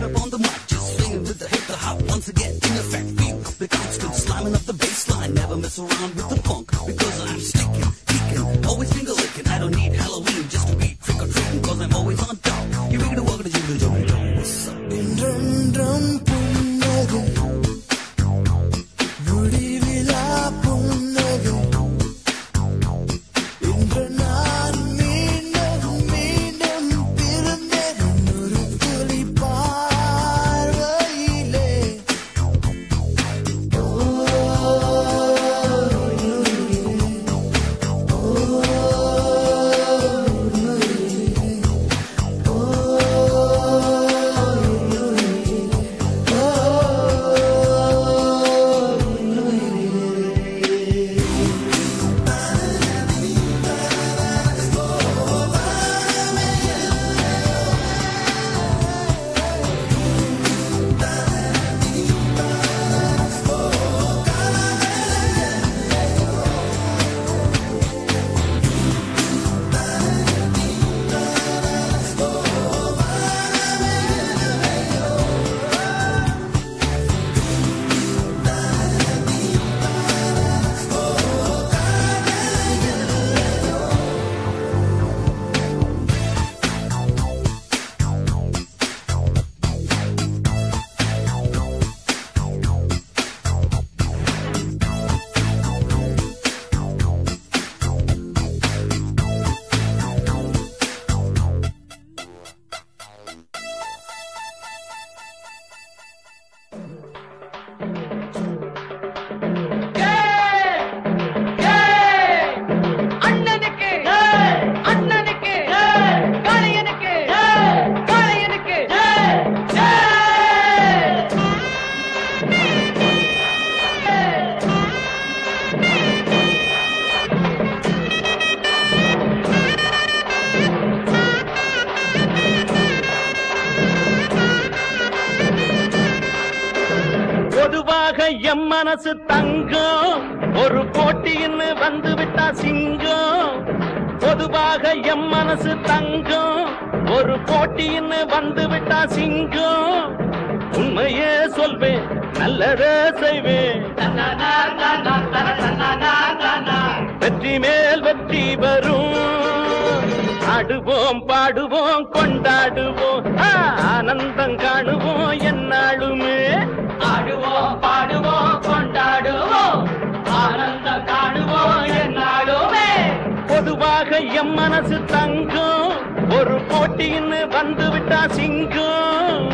up on the mic, just swinging with the hip the hop once again. In effect, feel the constant slamming up the bass line. Never mess around with the punk because I'm sticking, kicking, always finger licking. I don't need Halloween just to be trick or treating because I'm always on top. You make it walk to you, jump, jump. What's up? என்றென்றும் புன்னகை முடிவிலா புன்னகை இன்று நான் மீண்டும் மீண்டும் பிறந்தேன் ஒரு துளி பார்வையிலே அண்ணனுக்கு அண்ணனுக்கு காளையனுக்கு காளையனுக்கு பொதுவாக எம் மனசு தங்கம் ஒரு போட்டின்னு வந்து விட்டா சிங்கம் பொதுவாக எம் மனசு தங்கம் ஒரு போட்டின்னு வந்து விட்டா சிங்கம் உண்மையே சொல்வேன் நல்லதே செய்வேன் வெற்றி மேல் வெற்றி வரும் ஆடுவோம் பாடுவோம் கொண்டாடுவோம் ஆ, ஆனந்தம் காணுவோம் என்னாலுமே ஆடுவோம் பாடுவோம் கொண்டாடுவோம் ஆனந்தம் காணுவோம் என்னாலுமே பொதுவாக எம் மனசு தங்கம் ஒரு போட்டின்னு வந்து விட்டா சிங்கம்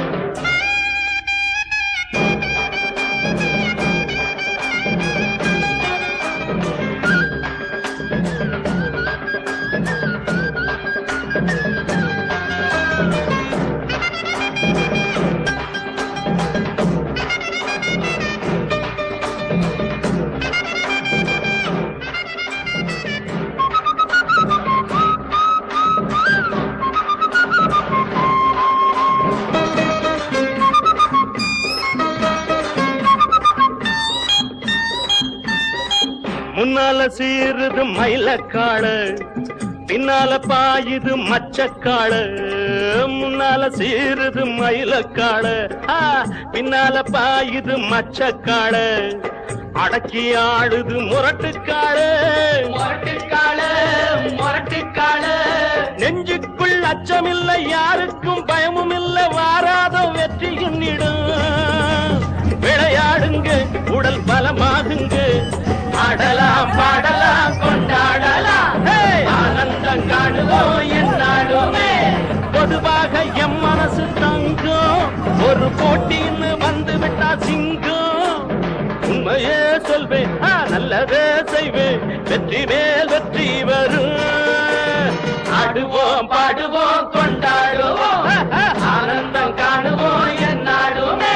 முன்னால சீருது மயிலக்காடு பின்னால பாயுது மச்சக்காடு முன்னால சீருது மயிலக்காடு ஆ, பின்னால பாயுது மச்சக்காடு அடக்கி ஆடுது முரட்டுக்காடு முரட்டுக்காளு முரட்டுக்காளு நெஞ்சுக்குள் அச்சமில்லை யாருக்கும் பயமும் இல்லை வாராத வெற்றி என்னிடும் விளையாடுங்க உடல் பலமாகுங்க ஆடலாம் பாடலாம் கொண்டாடலாம் ஹே! ஆனந்தம் காணுவோம் என்னாலுமே பொதுவாக எம் மனசு தங்கம் ஒரு போட்டின்னு வந்து விட்டா சிங்கம் உண்மையே சொல்வேன் ஆ, நல்லதே செய்வேன் வெற்றி மேல் வெற்றி வரும் ஆடுவோம் பாடுவோம் கொண்டாடுவோம் ஆனந்தம் காணுவோம் என்னாடுமே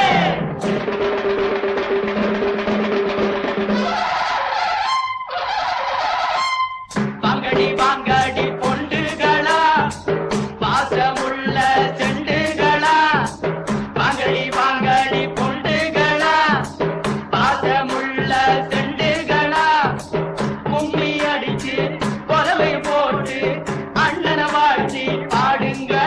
வாங்கடி வாங்கடி பொண்டுகளா பாசமுள்ள செண்டுகளா வாங்கடி வாங்கடி பொண்டுகளா பாசமுள்ள செண்டுகளா கும்மி அடிச்சு கொலவை போட்டு அண்ணனை வாழ்த்தி பாடுங்க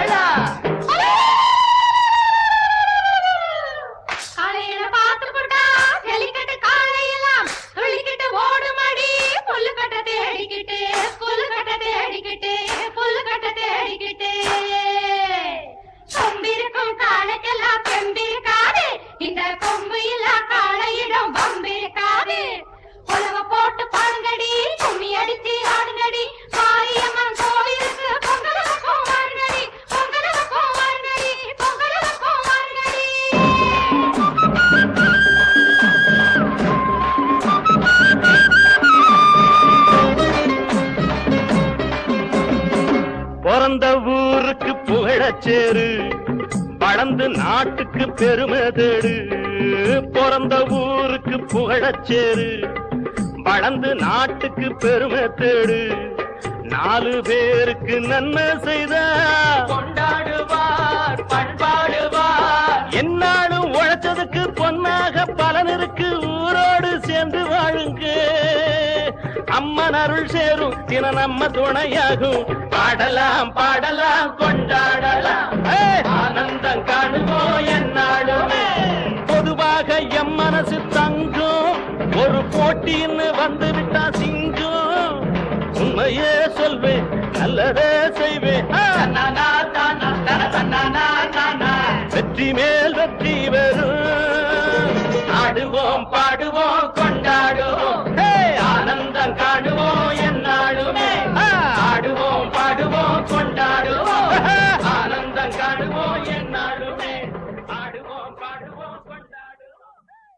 புகழச்சேரு வளர்ந்து நாட்டுக்கு பெருமை தேடு பிறந்த ஊருக்கு புகழச்சேரு வளர்ந்து நாட்டுக்கு பெருமை தேடு நாலு பேருக்கு நன்மை செய்த கொண்டாடுவார் பண்பாடுவார் என்னாலும் உழைச்சதுக்கு பொன்னாக பலன் இருக்கு ஊரோடு சேர்ந்து வாழுங்க அம்மன் அருள் சேரும் தின நம்ம துணையாகும் பாடலாம் பாடலாம் கொண்டாடலாம் ஏய்! ஆனந்தம் காணுவோம் என்னாலுமே பொதுவாக எம் மனசு தங்கும் ஒரு போட்டின்னு வந்து விட்டா சிங்கம் உண்மையே சொல்வேன் நல்லதே செய்வேன் ஆ! தன்னானா தானா தன தன்னானா தானா வெற்றி மேல் வெற்றி வரும் ஆடுவோம் பாடுவோம் கொண்டாடுவோம் ஹே! ஆனந்தம் காணுவோம் என்னாலுமே ஆடுவோம் பாடுவோம் கொண்டாடுவோம் ஆனந்தம் காணுவோம் என்னாலுமே ஆடுவோம் பாடுவோம் கொண்டாடுவோம்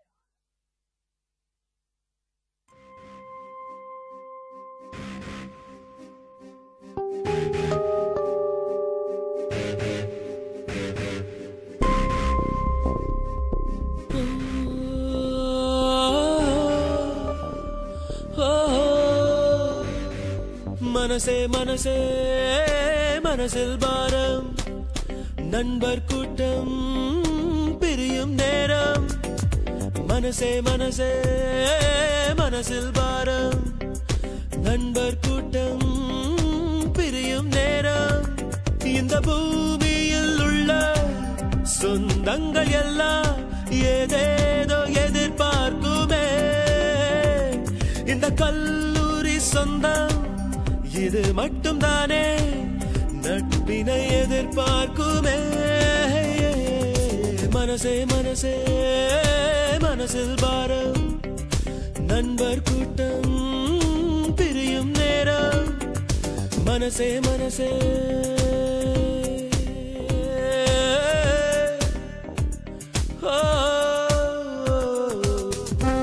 மனசே மனசே மனசில் பாரம் நண்பர் கூட்டம் பிரியும் நேரம் மனசே மனசே மனசில் பாரம் நண்பர் கூட்டம் பிரியும் நேரம் இந்த பூமியில் உள்ள சொந்தங்கள் எல்லாம் ஏதேதோ எதிர்பார்க்குமே இந்த கல்லூரி சொந்தம் இது மட்டும் தானே நட்பினை எதிர்பார்க்குமே மனசே மனசே மனசில் பாரம் நண்பர் கூட்டம் பிரியும் நேரம் மனசே மனசே ஓ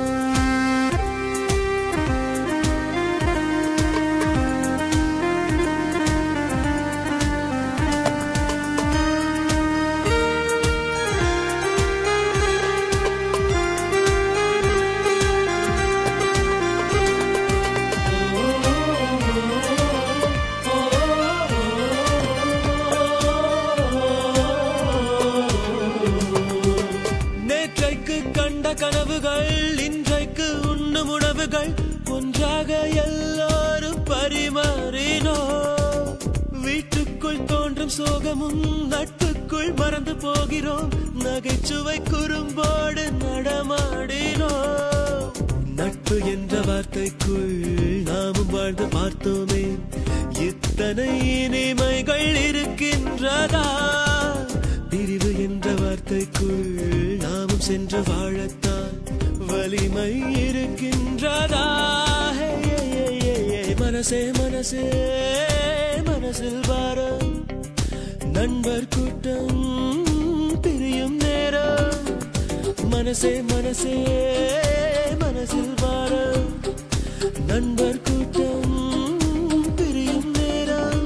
நேற்றைக்கு கண்ட கனவுகள் இன்றைக்கு உண்ணும் உணவுகள் ஒன்றாக எல்லாரும் பரிமாறினோ வீட்டுக்குள் தோன்றும் சோகமும் நட்புக்குள் மறந்து போகிறோம் நகைச்சுவை குறும்போடு நடமாடினோ நட்பு என்ற வார்த்தைக்குள் நாமும் வாழ்ந்து பார்த்தோமே இத்தனை இனிமைகள் இருக்கின்றதா பிரிவு என்ற வார்த்தைக்குள் நாமும் சென்று வாழத்தான் வலிமை இருக்கின்றதா ஹே, ஹே, ஹே, ஹே, ஹே. மனசே மனசே மனசில் வாரம் நண்பர் கூட்டம் பிரியும் நேரம் மனசே மனசே மனசில் வாரம் நண்பர் கூட்டம் பிரியும் நேரம்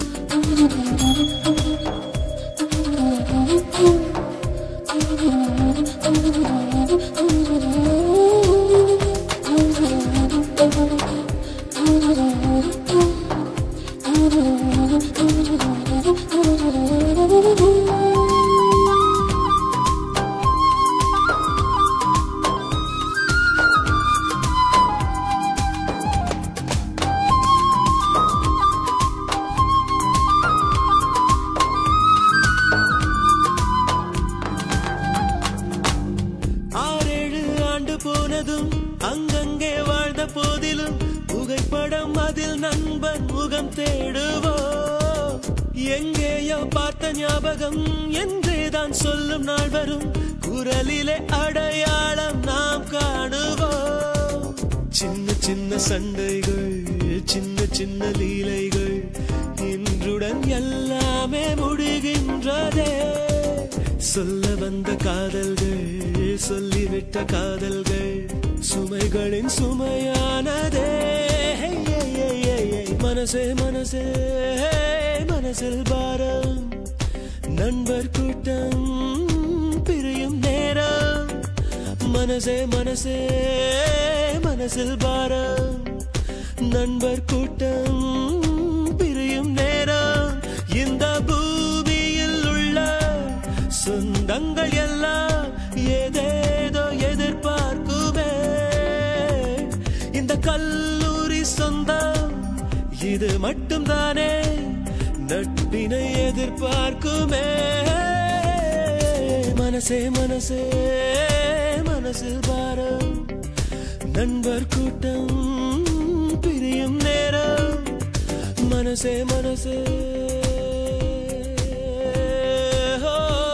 ஆறேழு ஆண்டு போனதும் அங்கங்கே வாழ்ந்த போதிலும் புகைப்படம் அதில் நண்பன் முகம் தேடுவோ எங்கேயோ பார்த்த ஞாபகம் என்றேதான் சொல்லும் நாள் வரும் குரலிலே அடையாளம் நாம் காணுவோம் சின்ன சின்ன சண்டைகள் சின்ன சின்ன லீலைகள் இன்றுடன் எல்லாமே முடிகின்றதே சொல்ல வந்த காதல்கள் சொல்லிவிட்ட காதல்கள் சுமைகளின் சுமையானதே ஹே, ஹே, ஹே, ஹே, ஹே. மனசே மனசே மனசில் பாரம் நண்பர் கூட்டம் பிரியும் நேரம் மனசே மனசே மனசில் பாரம் நண்பர் கூட்டம் பிரியும் நேரம் இந்த பூமியில் உள்ள சொந்தங்கள் எல்லாம் ஏதேதோ எதிர்பார்க்குமே இந்த கல்லூரி சொந்தம் இது மட்டும்தானே நட்பினை எதிர்பார்க்குமே மனசே மனசே மனசில் பாரம் நண்பர் கூட்டம் பிரியும் நேரம் மனசே மனசே ஓ,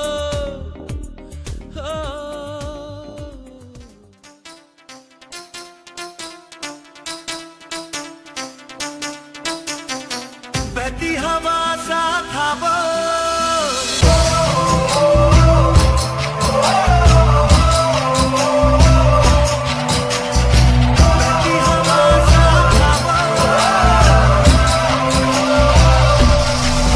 ஓ. बहती हवा साथ हवा बहती हवा साथ हवा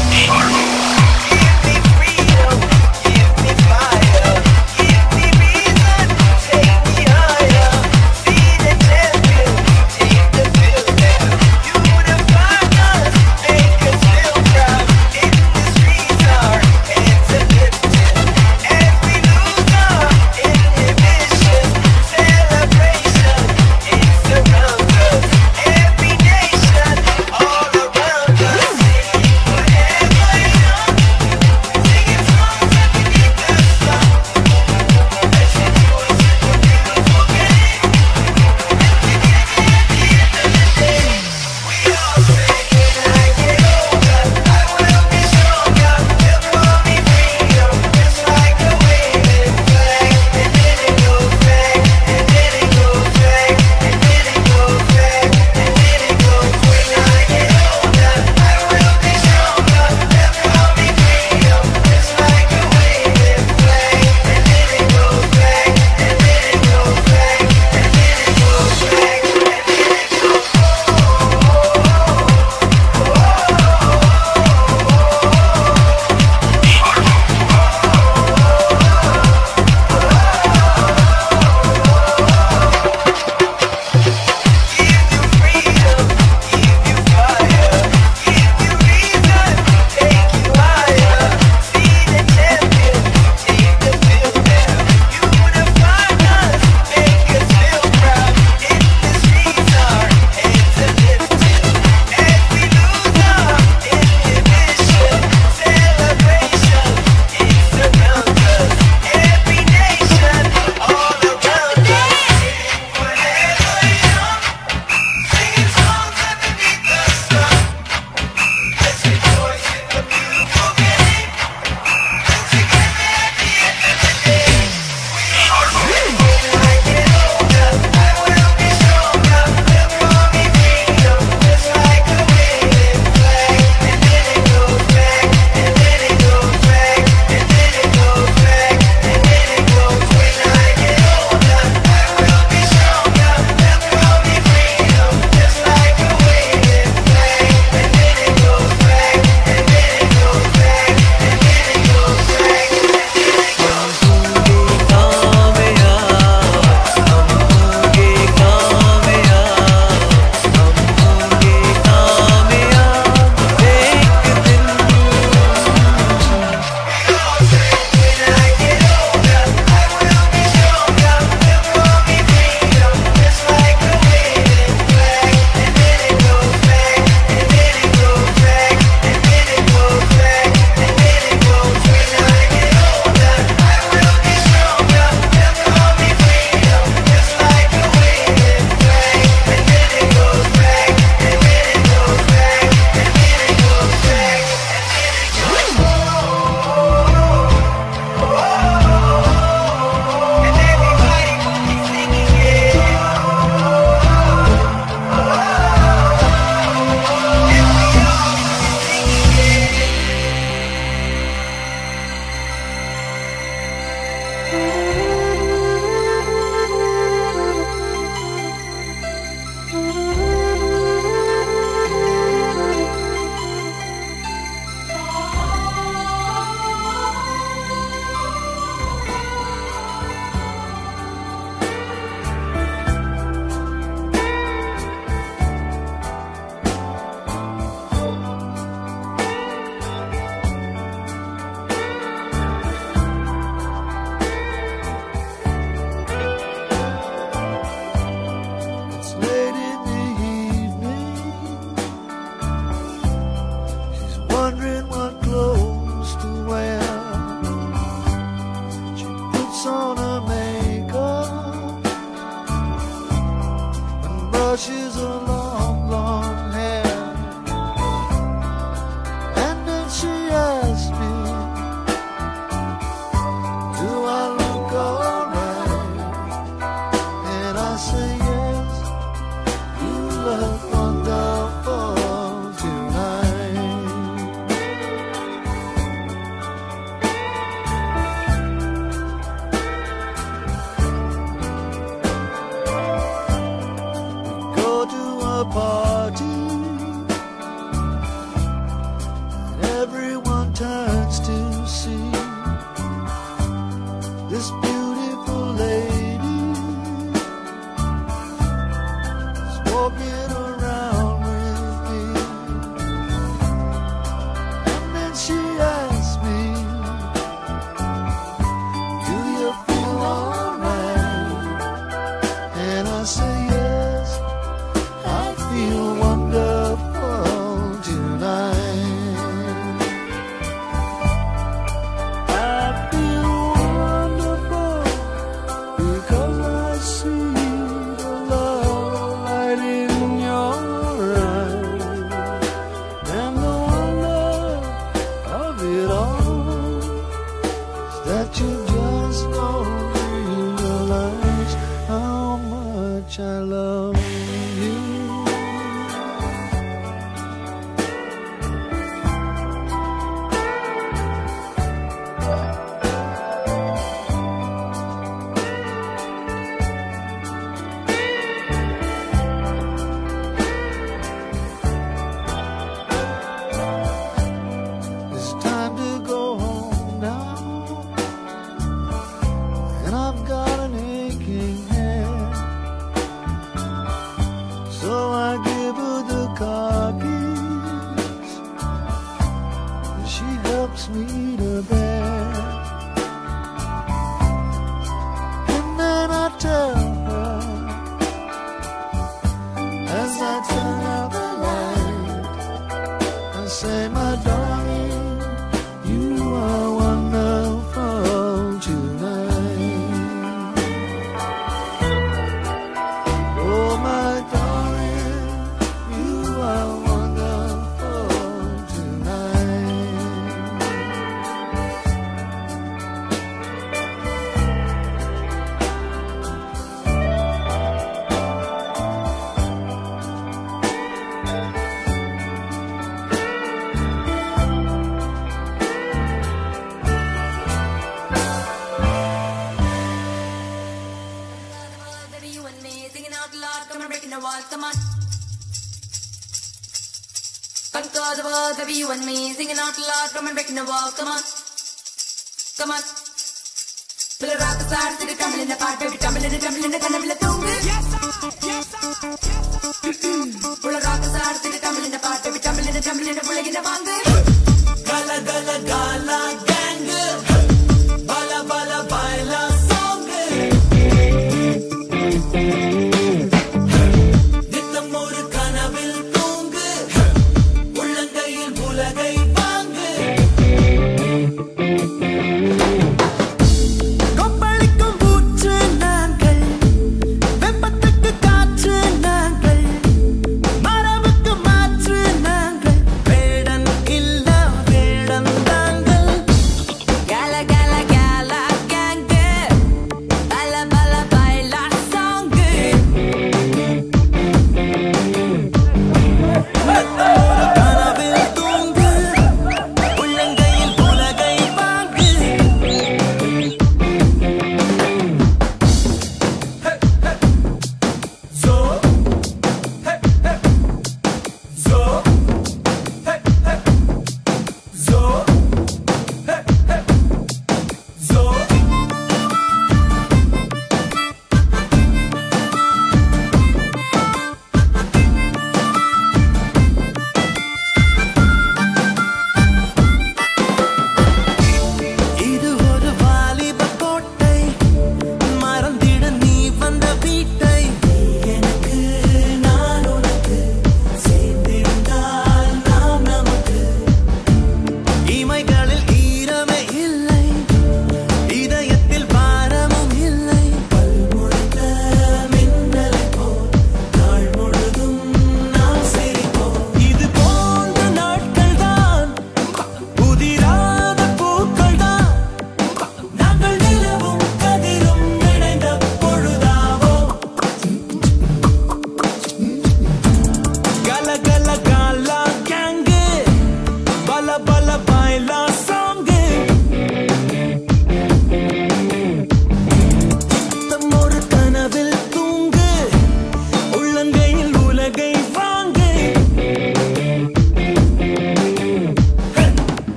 brushes her long, long hair. And then she asked me, Do I look alright? And I say, Yes, you look wonderful tonight. go to a party. and Everyone turns to see this beautiful lady is walking around with me. And then she asks me, Do you feel alright? And I say yes, I feel wonderful tonight. I feel wonderful because I see the love light in your eyes and the wonder of it all is that you just don't realize how much I love you. It's time to go home now. And I've got an aching head. So I give her the car keys. And she helps me to bed. And then I tell her as I turn out the light. I say, my darling, you are wonderful tonight. Oh, my darling, you are wonderful tonight. Baby, you and me singing out loud, come on, breaking the walls, come on. Conquer the world, baby, you and me singing out loud, come on, breaking the walls, come on. Come on. Will rock the side, city tumbling apart, baby, tumbling and tumbling and tumbling